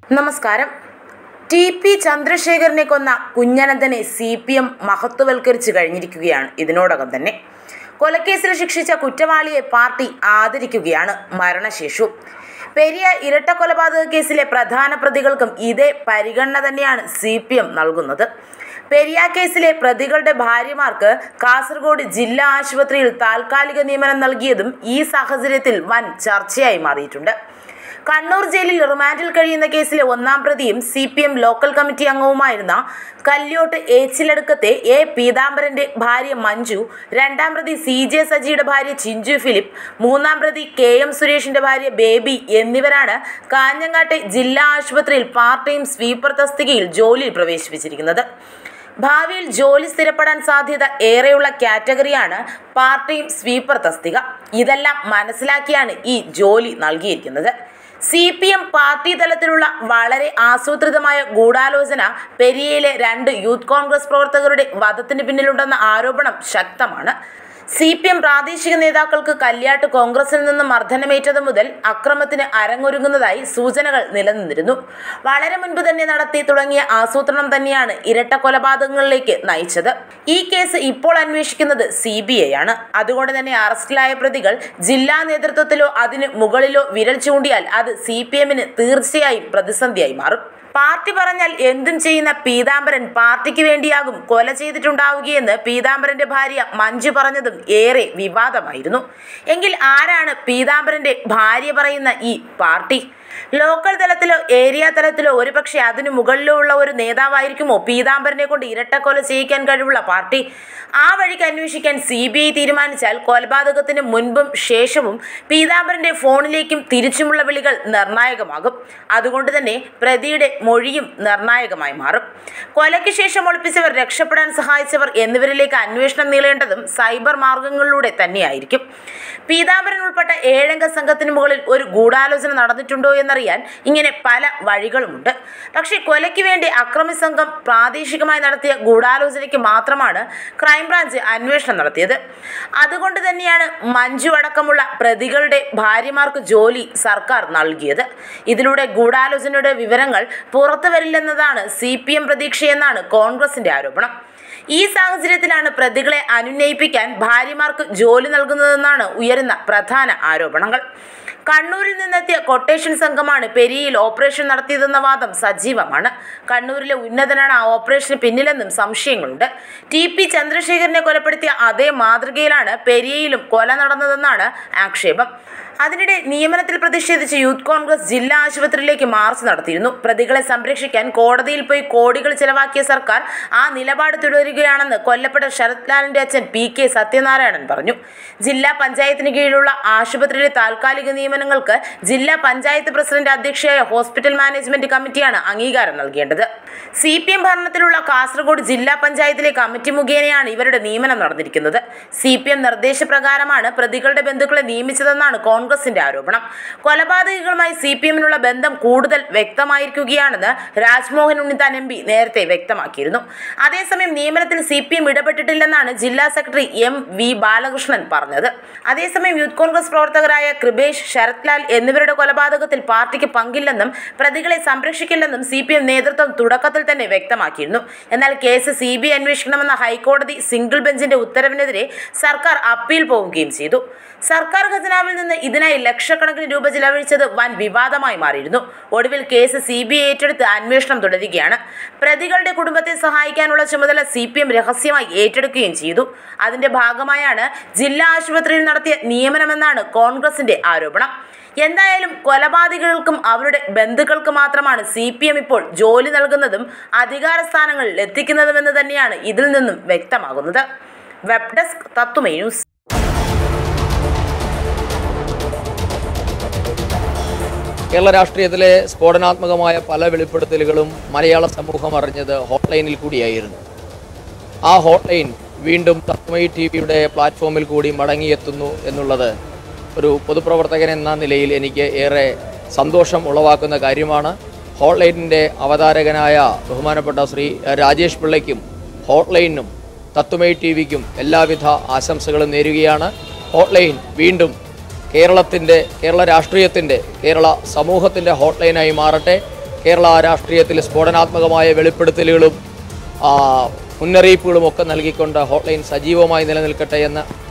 നമസ്കാരം T P ചന്ദ്രശേഖരനെ കൊന്ന കുഞ്ഞനന്തനെ സി പി എം മഹത്വവൽക്കരിച്ചു കഴിഞ്ഞിരിക്കുകയാണ് ഇതിനോടകം തന്നെ കൊലക്കേസിൽ ശിക്ഷിച്ച കുറ്റവാളിയെ പാർട്ടി ആദരിക്കുകയാണ് മരണശേഷവും പെരിയ ഇരട്ട കൊലപാതക കേസിലെ പ്രധാന പ്രതികൾക്കും ഇതേ പരിഗണന തന്നെയാണ് സി പി എം നൽകുന്നത് പെരിയ കേസിലെ പ്രതികളുടെ ഭാര്യമാർക്ക് കാസർഗോഡ് ജില്ലാ ആശുപത്രിയിൽ താൽക്കാലിക നിയമനം നൽകിയതും ഈ സാഹചര്യത്തിൽ വൻ ചർച്ചയായി മാറിയിട്ടുണ്ട് കണ്ണൂർ ജയിലിൽ റിമാൻഡിൽ കഴിയുന്ന കേസിലെ ഒന്നാം പ്രതിയും C P M local committee അംഗവുമായിരുന്ന കല്യോട്ട് ഏച്ചിലടുക്കത്തെ എ പീതാംബരന്റെ ഭാര്യ മഞ്ജു രണ്ടാം പ്രതി സി ജെ സജിയുടെ ഭാര്യ ചിഞ്ചു ഫിലിപ്പ് മൂന്നാം പ്രതി കെ എം സുരേഷിന്റെ ഭാര്യ ബേബി എന്നിവരാണ് കാഞ്ഞങ്ങാട്ടെ ജില്ലാ ആശുപത്രിയിൽ പാർട്ട് ടൈം സ്വീപ്പർ തസ്തികയിൽ ജോലിയിൽ പ്രവേശിപ്പിച്ചിരിക്കുന്നത് ഭാവിയിൽ ജോലി സ്ഥിരപ്പെടാൻ സാധ്യത ഏറെയുള്ള കാറ്റഗറിയാണ് പാർട്ട് ടൈം സ്വീപ്പർ തസ്തിക ഇതെല്ലാം മനസ്സിലാക്കിയാണ് ഈ ജോലി നൽകിയിരിക്കുന്നത് സി പി എം പാർട്ടി തലത്തിലുള്ള വളരെ ആസൂത്രിതമായ ഗൂഢാലോചന പെരിയയിലെ രണ്ട് യൂത്ത് കോൺഗ്രസ് പ്രവർത്തകരുടെ വധത്തിന് പിന്നിലുണ്ടെന്ന ആരോപണം ശക്തമാണ് സി പി എം പ്രാദേശിക നേതാക്കൾക്ക് കല്യാട്ട് കോൺഗ്രസിൽ നിന്ന് മർദ്ദനമേറ്റത് മുതൽ അക്രമത്തിന് അരങ്ങൊരുങ്ങുന്നതായി സൂചനകൾ നിലനിന്നിരുന്നു വളരെ മുൻപ് തന്നെ നടത്തി തുടങ്ങിയ ആസൂത്രണം തന്നെയാണ് ഇരട്ട കൊലപാതകങ്ങളിലേക്ക് നയിച്ചത് ഈ കേസ് ഇപ്പോൾ അന്വേഷിക്കുന്നത് സി ബി ഐ ആണ് അതുകൊണ്ട് തന്നെ അറസ്റ്റിലായ പ്രതികൾ ജില്ലാ നേതൃത്വത്തിലോ അതിന് മുകളിലോ വിരൽ ചൂണ്ടിയാൽ അത് സി പി എമ്മിന് തീർച്ചയായും പ്രതിസന്ധിയായി മാറും പാർട്ടി പറഞ്ഞാൽ എന്തും ചെയ്യുന്ന പീതാംബരൻ പാർട്ടിക്ക് വേണ്ടിയാകും കൊല ചെയ്തിട്ടുണ്ടാവുകയെന്ന് പീതാംബരന്റെ ഭാര്യ മഞ്ജു പറഞ്ഞതും ഏറെ വിവാദമായിരുന്നു എങ്കിൽ ആരാണ് പീതാംബരന്റെ ഭാര്യ പറയുന്ന ഈ പാർട്ടി ലോക്കൽ തലത്തിലോ ഏരിയ തലത്തിലോ ഒരുപക്ഷെ അതിനു മുകളിലോ ഉള്ള ഒരു നേതാവായിരിക്കുമോ പീതാംബരനെ കൊണ്ട് ഇരട്ടക്കൊല ചെയ്യിക്കാൻ കഴിവുള്ള പാർട്ടി ആ വഴിക്ക് അന്വേഷിക്കാൻ സി ബി ഐ തീരുമാനിച്ചാൽ കൊലപാതകത്തിന് മുൻപും ശേഷവും പീതാംബരന്റെ ഫോണിലേക്കും തിരിച്ചുമുള്ള വിളികൾ നിർണായകമാകും അതുകൊണ്ട് തന്നെ പ്രതിയുടെ മൊഴിയും നിർണായകമായി മാറും കൊലയ്ക്ക് ശേഷം ഒളിപ്പിച്ചവർ രക്ഷപ്പെടാൻ സഹായിച്ചവർ എന്നിവരിലേക്ക് അന്വേഷണം നീളേണ്ടതും സൈബർ മാർഗങ്ങളിലൂടെ തന്നെയായിരിക്കും പീതാംബരൻ ഉൾപ്പെട്ട ഏഴംഗ സംഘത്തിന് മുകളിൽ ഒരു ഗൂഢാലോചന നടന്നിട്ടുണ്ടോ എന്നറിയാൻ ഇങ്ങനെ പല വഴികളുമുണ്ട് പക്ഷേ കൊലയ്ക്ക് വേണ്ടി അക്രമി സംഘം പ്രാദേശികമായി നടത്തിയ ഗൂഢാലോചനയ്ക്ക് മാത്രമാണ് ക്രൈംബ്രാഞ്ച് അന്വേഷണം നടത്തിയത് അതുകൊണ്ട് തന്നെയാണ് മഞ്ജു അടക്കമുള്ള പ്രതികളുടെ ഭാര്യമാർക്ക് ജോലി സർക്കാർ നൽകിയത് ഇതിലൂടെ ഗൂഢാലോചനയുടെ വിവരങ്ങൾ പുറത്തു വരില്ലെന്നതാണ് സി പി എം പ്രതീക്ഷയെന്നാണ് കോൺഗ്രസിന്റെ ആരോപണം ഈ സാഹചര്യത്തിലാണ് പ്രതികളെ അനുനയിപ്പിക്കാൻ ഭാര്യമാർക്ക് ജോലി നൽകുന്നതെന്നാണ് ഉയരുന്ന പ്രധാന ആരോപണങ്ങൾ കണ്ണൂരിൽ നിന്നെത്തിയ കൊട്ടേഷൻ സംഘമാണ് പെരിയയിൽ ഓപ്പറേഷൻ നടത്തിയതെന്ന വാദം സജീവമാണ് കണ്ണൂരിലെ ഉന്നതനാണ് ആ ഓപ്പറേഷന് പിന്നിലെന്നും സംശയങ്ങളുണ്ട് ടി പി ചന്ദ്രശേഖരനെ കൊലപ്പെടുത്തിയ അതേ മാതൃകയിലാണ് പെരിയയിലും കൊല നടന്നതെന്നാണ് ആക്ഷേപം അതിനിടെ നിയമനത്തിൽ പ്രതിഷേധിച്ച് യൂത്ത് കോൺഗ്രസ് ജില്ലാ ആശുപത്രിയിലേക്ക് മാർച്ച് നടത്തിയിരുന്നു പ്രതികളെ സംരക്ഷിക്കാൻ കോടതിയിൽ പോയി കോടികൾ ചെലവാക്കിയ സർക്കാർ ആ നിലപാട് തുടരുകയാണെന്ന് കൊല്ലപ്പെട്ട ശരത് ലാലിന്റെ അച്ഛൻ പി കെ സത്യനാരായണൻ പറഞ്ഞു ജില്ലാ പഞ്ചായത്തിന് കീഴിലുള്ള ആശുപത്രിയിലെ താൽക്കാലിക നിയമനങ്ങൾക്ക് ജില്ലാ പഞ്ചായത്ത് പ്രസിഡന്റ് അധ്യക്ഷയായ ഹോസ്പിറ്റൽ മാനേജ്മെന്റ് കമ്മിറ്റിയാണ് അംഗീകാരം നൽകേണ്ടത് സി പി എം ഭരണത്തിലുള്ള കാസർഗോഡ് ജില്ലാ പഞ്ചായത്തിലെ കമ്മിറ്റി മുഖേനയാണ് ഇവരുടെ നിയമനം നടന്നിരിക്കുന്നത് സി പി എം നിർദ്ദേശപ്രകാരമാണ് പ്രതികളുടെ ബന്ധുക്കളെ നിയമിച്ചതെന്നാണ് കോൺഗ്രസിന്റെ ആരോപണം കൊലപാതകികളുമായി സി പി എമ്മിനുള്ള ബന്ധം കൂടുതൽ വ്യക്തമായിരിക്കുകയാണെന്ന് രാജ്മോഹൻ ഉണ്ണിത്താൻ എം പി നേരത്തെ വ്യക്തമാക്കിയിരുന്നു അതേസമയം നിയമനത്തിൽ സി പി എം ഇടപെട്ടിട്ടില്ലെന്നാണ് ജില്ലാ സെക്രട്ടറി എം വി ബാലകൃഷ്ണൻ പറഞ്ഞത് അതേസമയം യൂത്ത് കോൺഗ്രസ് പ്രവർത്തകരായ കൃപേഷ് ശരത് ലാൽ എന്നിവരുടെ കൊലപാതകത്തിൽ പാർട്ടിക്ക് പങ്കില്ലെന്നും പ്രതികളെ സംരക്ഷിക്കില്ലെന്നും സി പി എം നേതൃത്വം തുടക്കത്തിൽ തന്നെ വ്യക്തമാക്കിയിരുന്നു എന്നാൽ കേസ് സി ബി ഐ അന്വേഷിക്കണമെന്ന ഹൈക്കോടതി സിംഗിൾ ബെഞ്ചിന്റെ ഉത്തരവിനെതിരെ സർക്കാർ അപ്പീൽ പോവുകയും ചെയ്തു സർക്കാർ ഖജനാവിൽ നിന്ന് ഇതിനായി ലക്ഷക്കണക്കിന് രൂപ ചിലവഴിച്ചത് വൻ വിവാദമായി മാറിയിരുന്നു ഒടുവിൽ കേസ് സി ബി ഐ ഏറ്റെടുത്ത് അന്വേഷണം തുടരുകയാണ് പ്രതികളുടെ കുടുംബത്തെ സഹായിക്കാനുള്ള ചുമതല സി പി എം രഹസ്യമായി ഏറ്റെടുക്കുകയും ചെയ്തു അതിന്റെ ഭാഗമായാണ് ജില്ലാ ആശുപത്രിയിൽ നടത്തിയ നിയമനമെന്നാണ് കോൺഗ്രസിന്റെ ആരോപണം എന്തായാലും കൊലപാതകികൾക്കും അവരുടെ ബന്ധുക്കൾക്ക് മാത്രമാണ് സി പി എം ഇപ്പോൾ ജോലി നൽകുന്നതും അധികാര സ്ഥാനങ്ങളിൽ എത്തിക്കുന്നതുമെന്ന് തന്നെയാണ് ഇതിൽ നിന്നും വ്യക്തമാകുന്നത് വെബ് ഡെസ്ക് തത്തുമേ ന്യൂസ് കേരള രാഷ്ട്രീയത്തിലെ സ്ഫോടനാത്മകമായ പല വെളിപ്പെടുത്തലുകളും മലയാള സമൂഹം അറിഞ്ഞത് ഹോട്ട്ലൈനിൽ കൂടിയായിരുന്നു ആ ഹോട്ട്ലൈൻ വീണ്ടും തത്മയി ടി വിയുടെ പ്ലാറ്റ്ഫോമിൽ കൂടി മടങ്ങിയെത്തുന്നു എന്നുള്ളത് ഒരു പൊതുപ്രവർത്തകൻ എന്ന നിലയിൽ എനിക്ക് ഏറെ സന്തോഷം ഉളവാക്കുന്ന കാര്യമാണ് ഹോട്ട്ലൈനിൻ്റെ അവതാരകനായ ബഹുമാനപ്പെട്ട ശ്രീ രാജേഷ് പിള്ളയ്ക്കും ഹോട്ട്ലൈനും തത്വമൈ ടി വിക്കും എല്ലാവിധ ആശംസകളും നേരുകയാണ് ഹോട്ട്ലൈൻ വീണ്ടും കേരളത്തിൻ്റെ കേരള രാഷ്ട്രീയത്തിൻ്റെ കേരള സമൂഹത്തിൻ്റെ ഹോട്ട്ലൈനായി മാറട്ടെ കേരള രാഷ്ട്രീയത്തിൽ സ്ഫോടനാത്മകമായ വെളിപ്പെടുത്തലുകളും ആ, മുന്നറിയിപ്പുകളും ഒക്കെ നൽകിക്കൊണ്ട് ഹോട്ട്ലൈൻ സജീവമായി നിലനിൽക്കട്ടെ എന്ന്